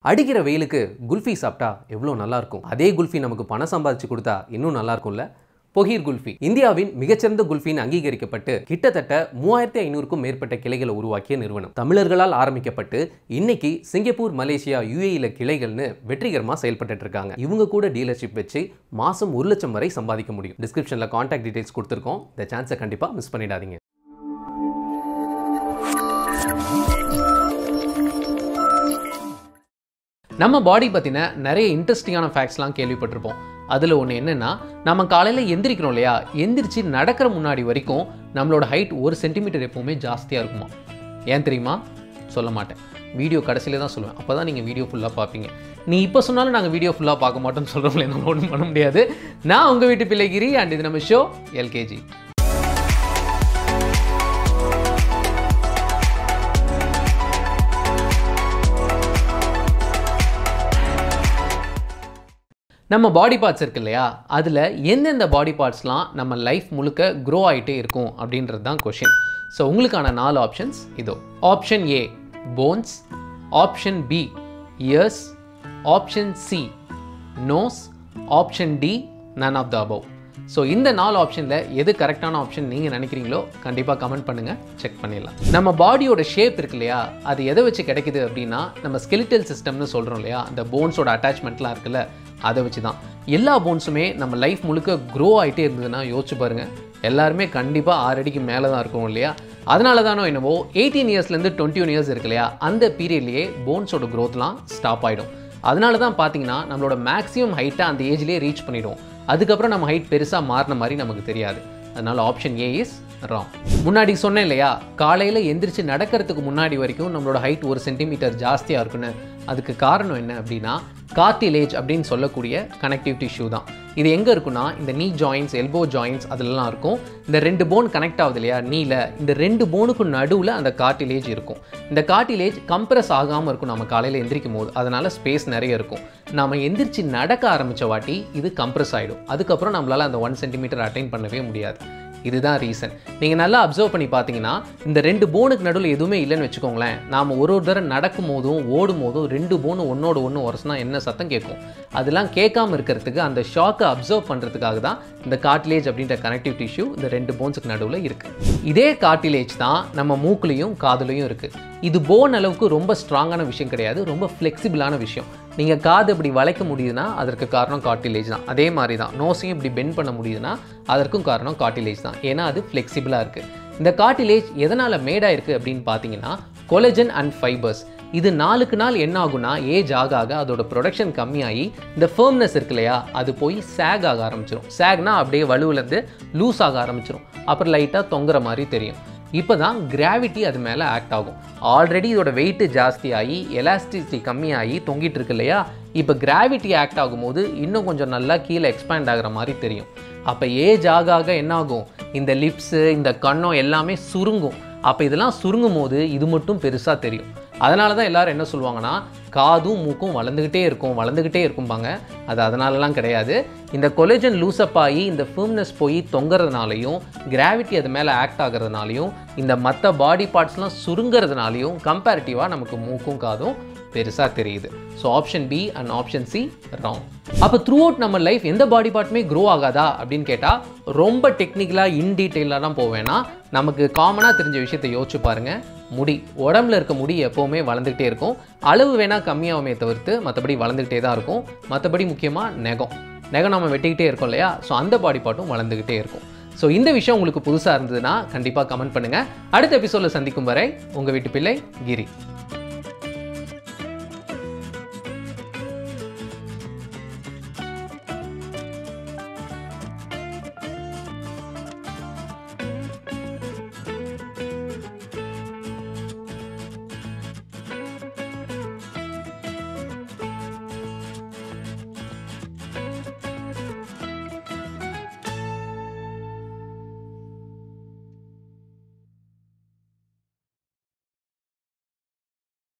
அடிக்கிற வெயிலுக்கு குல்ஃபி சாப்பிட்டா எவ்வளோ நல்லா இருக்கும் அதே குல்ஃபி நமக்கு பணம் சம்பாதிச்சு கொடுத்தா இன்னும் நல்லா இருக்கும்ல பொகீர் குல்ஃபி இந்தியாவின் மிகச்சிறந்த குல்ஃபின்னு அங்கீகரிக்கப்பட்டு கிட்டத்தட்ட மூவாயிரத்தி ஐநூறுக்கும் மேற்பட்ட கிளைகளை உருவாக்கிய நிறுவனம் தமிழர்களால் ஆரம்பிக்கப்பட்டு இன்னைக்கு சிங்கப்பூர் மலேசியா யுஏஇல கிளைகள்னு வெற்றிகரமாக செயல்பட்டு இருக்காங்க இவங்க கூட டீலர்ஷிப் வச்சு மாசம் ஒரு லட்சம் வரை சம்பாதிக்க முடியும் டிஸ்கிரிப்ஷன்ல கான்டாக்ட் டீடைல்ஸ் கொடுத்துருக்கோம் இந்த சான்ஸை கண்டிப்பாக மிஸ் பண்ணிடாதீங்க நம்ம பாடி பற்றின நிறைய இன்ட்ரெஸ்டிங்கான ஃபேக்ட்ஸ்லாம் கேள்விப்பட்டிருப்போம் அதில் ஒன்று என்னென்னா நம்ம காலையில் எந்திரிக்கிறோம் இல்லையா எந்திரிச்சு நடக்கிற முன்னாடி வரைக்கும் நம்மளோட ஹைட் ஒரு சென்டிமீட்டர் எப்போவுமே ஜாஸ்தியாக இருக்குமா ஏன் தெரியுமா சொல்ல மாட்டேன் வீடியோ கடைசியில் தான் சொல்லுவேன் அப்போ தான் நீங்கள் வீடியோ ஃபுல்லாக பார்ப்பீங்க நீ இப்போ சொன்னாலும் நாங்கள் வீடியோ ஃபுல்லாக பார்க்க மாட்டோம்னு சொல்கிறவங்களே நம்ம ஒன்றும் பண்ண முடியாது நான் உங்கள் வீட்டு பிள்ளைகிரி அண்ட் இது நம்ம ஷோ எல்கேஜி நம்ம பாடி பார்ட்ஸ் இருக்கு இல்லையா அதில் எந்தெந்த பாடி பார்ட்ஸ்லாம் நம்ம லைஃப் முழுக்க க்ரோ ஆகிட்டே இருக்கும் அப்படின்றது தான் கொஷின் ஸோ உங்களுக்கான நாலு ஆப்ஷன்ஸ் இதோ option A bones option B ears option C nose option D none of the above so இந்த நாலு ஆப்ஷனில் எது கரெக்டான ஆப்ஷன் நீங்கள் நினைக்கிறீங்களோ கண்டிப்பாக கமெண்ட் பண்ணுங்கள் செக் பண்ணிடலாம் நம்ம பாடியோட ஷேப் இருக்கு இல்லையா அது எதை வச்சு கிடைக்குது அப்படின்னா நம்ம ஸ்கெலிட்டல் சிஸ்டம்னு சொல்கிறோம் இல்லையா அந்த போன்ஸோட அட்டாச்மெண்ட்லாம் இருக்குல்ல அதை வச்சு தான் எல்லா போன்ஸுமே நம்ம லைஃப் முழுக்க க்ரோ ஆகிட்டே இருந்ததுன்னா யோசிச்சு பாருங்கள் எல்லாருமே கண்டிப்பாக ஆறு அடிக்கு மேலே தான் இருக்கும் இல்லையா அதனால தானோ என்னவோ எயிட்டீன் இயர்ஸ்லேருந்து டுவெண்ட்டி ஒன் இயர்ஸ் இருக்கு இல்லையா அந்த பீரியட்லேயே போன்ஸோட க்ரோத்லாம் ஸ்டாப் ஆகிடும் அதனால தான் பார்த்தீங்கன்னா நம்மளோட மேக்ஸிமம் ஹைட்டை அந்த ஏஜ்லேயே ரீச் பண்ணிவிடும் அதுக்கப்புறம் நம்ம ஹைட் பெருசாக மாறின மாதிரி நமக்கு தெரியாது அதனால ஆப்ஷன் ஏ இஸ் ராங் முன்னாடி சொன்னேன் இல்லையா காலையில் எந்திரிச்சு நடக்கிறதுக்கு முன்னாடி வரைக்கும் நம்மளோட ஹைட் ஒரு சென்டிமீட்டர் ஜாஸ்தியாக இருக்குன்னு அதுக்கு காரணம் என்ன அப்படின்னா கார்டிலேஜ் அப்படின்னு சொல்லக்கூடிய கனெக்டிவ் டிஷ்யூ தான் இது எங்கே இருக்குன்னா இந்த நீ ஜாயின்ஸ் எல்போ ஜாயின்ஸ் அதிலலாம் இருக்கும் இந்த ரெண்டு போன் கனெக்ட் ஆகுது இல்லையா நீல இந்த ரெண்டு போனுக்கும் நடுவில் அந்த கார்டிலேஜ் இருக்கும் இந்த கார்டிலேஜ் கம்ப்ரஸ் ஆகாமல் இருக்கும் நம்ம காலையில் எந்திரிக்கும் போது அதனால் ஸ்பேஸ் நிறைய இருக்கும் நம்ம எந்திரிச்சு நடக்க ஆரம்பித்த வாட்டி இது கம்ப்ரஸ் ஆகிடும் அதுக்கப்புறம் நம்மளால் அந்த ஒன் சென்டிமீட்டர் அட்டைன் பண்ணவே முடியாது இதுதான் ரீசன் நீங்கள் நல்லா அப்சர்வ் பண்ணி பார்த்தீங்கன்னா இந்த ரெண்டு போனுக்கு நடுவில் எதுவுமே இல்லைன்னு வச்சுக்கோங்களேன் நாம் ஒரு ஒரு தடவை நடக்கும் போதும் ஓடும் போதும் ரெண்டு போனும் ஒன்றோட ஒன்று உரசுனா என்ன சத்தம் கேட்கும் அதெல்லாம் கேட்காம இருக்கிறதுக்கு அந்த ஷாக்கை அப்சர்வ் பண்ணுறதுக்காக தான் இந்த கார்டிலேஜ் அப்படின்ற கனெக்டிவ் டிஷ்யூ இந்த ரெண்டு போன்ஸுக்கு நடுவில் இருக்குது இதே கார்டிலேஜ் தான் நம்ம மூக்குலையும் காதுலையும் இருக்குது இது போன் அளவுக்கு ரொம்ப ஸ்ட்ராங்கான விஷயம் கிடையாது ரொம்ப ஃப்ளெக்சிபிளான விஷயம் நீங்கள் காது இப்படி வளைக்க முடியுதுன்னா அதற்கு காரணம் கார்டிலேஜ் தான் அதே மாதிரி தான் நோஸையும் இப்படி பெண்ட் பண்ண முடியுதுன்னா அதற்கும் காரணம் கார்டிலேஜ் தான் ஏன்னா அது ஃப்ளெக்சிபிளாக இருக்குது இந்த கார்டிலேஜ் எதனால் மேடாக இருக்குது அப்படின்னு பார்த்தீங்கன்னா கொலஜன் அண்ட் ஃபைபர்ஸ் இது நாளுக்கு நாள் என்ன ஆகும்னா ஏஜ் ஆக ஆக அதோட ப்ரொடக்ஷன் கம்மியாகி இந்த ஃபேர்ம்னஸ் இருக்கு இல்லையா அது போய் சேக் ஆக ஆரம்பிச்சிடும் சேக்னா அப்படியே வலுவிலேருந்து லூஸ் ஆக ஆரம்பிச்சிடும் அப்புறம் லைட்டாக தொங்குற மாதிரி தெரியும் இப்போ தான் கிராவிட்டி அது மேலே ஆக்ட் ஆகும் ஆல்ரெடி இதோட வெயிட்டு ஜாஸ்தியாகி எலாஸ்டிசிட்டி கம்மியாகி தொங்கிட்டு இருக்கு இல்லையா இப்போ கிராவிட்டி ஆக்ட் ஆகும்போது இன்னும் கொஞ்சம் நல்லா கீழே எக்ஸ்பேண்ட் ஆகிற மாதிரி தெரியும் அப்போ ஏஜ் ஆக ஆக என்ன ஆகும் இந்த லிப்ஸு இந்த கண்ணம் எல்லாமே சுருங்கும் அப்போ இதெல்லாம் சுருங்கும் போது இது மட்டும் பெருசாக தெரியும் அதனால தான் எல்லாரும் என்ன சொல்லுவாங்கன்னா காதும் மூக்கும் வளர்ந்துக்கிட்டே இருக்கும் வளர்ந்துக்கிட்டே இருக்கும்பாங்க அது அதனாலலாம் கிடையாது இந்த கொலேஜன் லூசப் ஆகி இந்த ஃபேம்னஸ் போய் தொங்குறதுனாலையும் கிராவிட்டி அது மேலே ஆக்ட் ஆகிறதுனாலையும் இந்த மற்ற பாடி பார்ட்ஸ்லாம் சுருங்கிறதுனாலையும் கம்பேரிட்டிவாக நமக்கு மூக்கும் காதும் பெருசாக தெரியுது so option B and option C wrong அப்போ த்ரூ அவுட் நம்ம லைஃப் எந்த பாடி பார்ட்டுமே க்ரோ ஆகாதா அப்படின்னு கேட்டால் ரொம்ப டெக்னிக்கலாக இன் டீட்டெயிலாக தான் போவேன்னா நமக்கு காமனாக தெரிஞ்ச விஷயத்தை யோசிச்சு பாருங்கள் முடி உடம்புல இருக்க முடி எப்போவுமே வளர்ந்துக்கிட்டே இருக்கும் அளவு வேணால் கம்மியாகுமே தவிர்த்து மற்றபடி வளர்ந்துக்கிட்டே தான் இருக்கும் மற்றபடி முக்கியமாக நெகம் நெகம் நம்ம வெட்டிக்கிட்டே இருக்கோம் இல்லையா ஸோ அந்த பாடி பார்ட்டும் வளர்ந்துக்கிட்டே இருக்கும் ஸோ இந்த விஷயம் உங்களுக்கு புதுசாக இருந்ததுன்னா கண்டிப்பாக கமெண்ட் பண்ணுங்கள் அடுத்த எபிசோடில் சந்திக்கும் வரை உங்கள் வீட்டு பிள்ளை கிரி